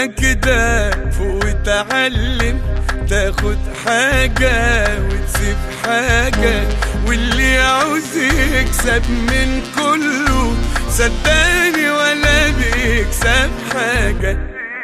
كده فوق وتعلم تاخد حاجة وتسيب حاجة واللي يعوز يكسب من كله صدقني ولا بيكسب حاجة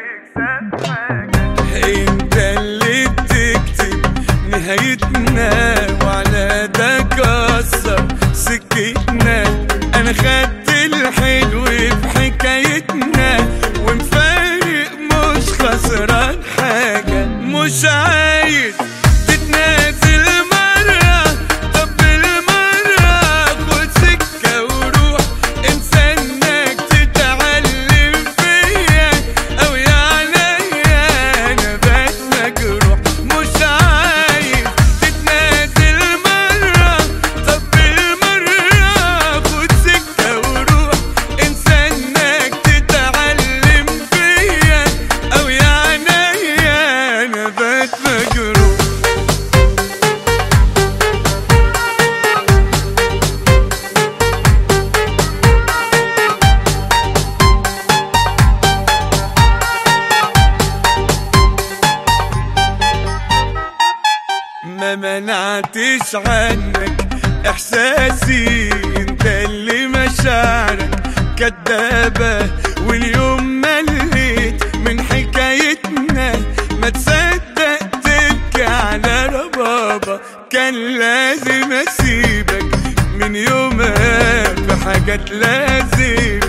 انت اللي بتكتب نهايتنا وعلى ده كسر سكتنا انا خدت الحلو في حكايتنا ومفارق مش خسران حاجة مش عايز تتنازل مرة طب بالمرة خد سكة وروح انسى انك تتعلم فيا او يعني انا بقيت مجروح مش عايز تتنازل مرة طب بالمرة خد سكة وروح انسى انك تتعلم فيا او يعني انا بقيت مجروح ما منعتش عنك احساسي انت اللي مشاعرك كدابة واليوم مليت من حكايتنا ما تصدق تبكي على ربابة كان لازم اسيبك من يومها في حاجات لازم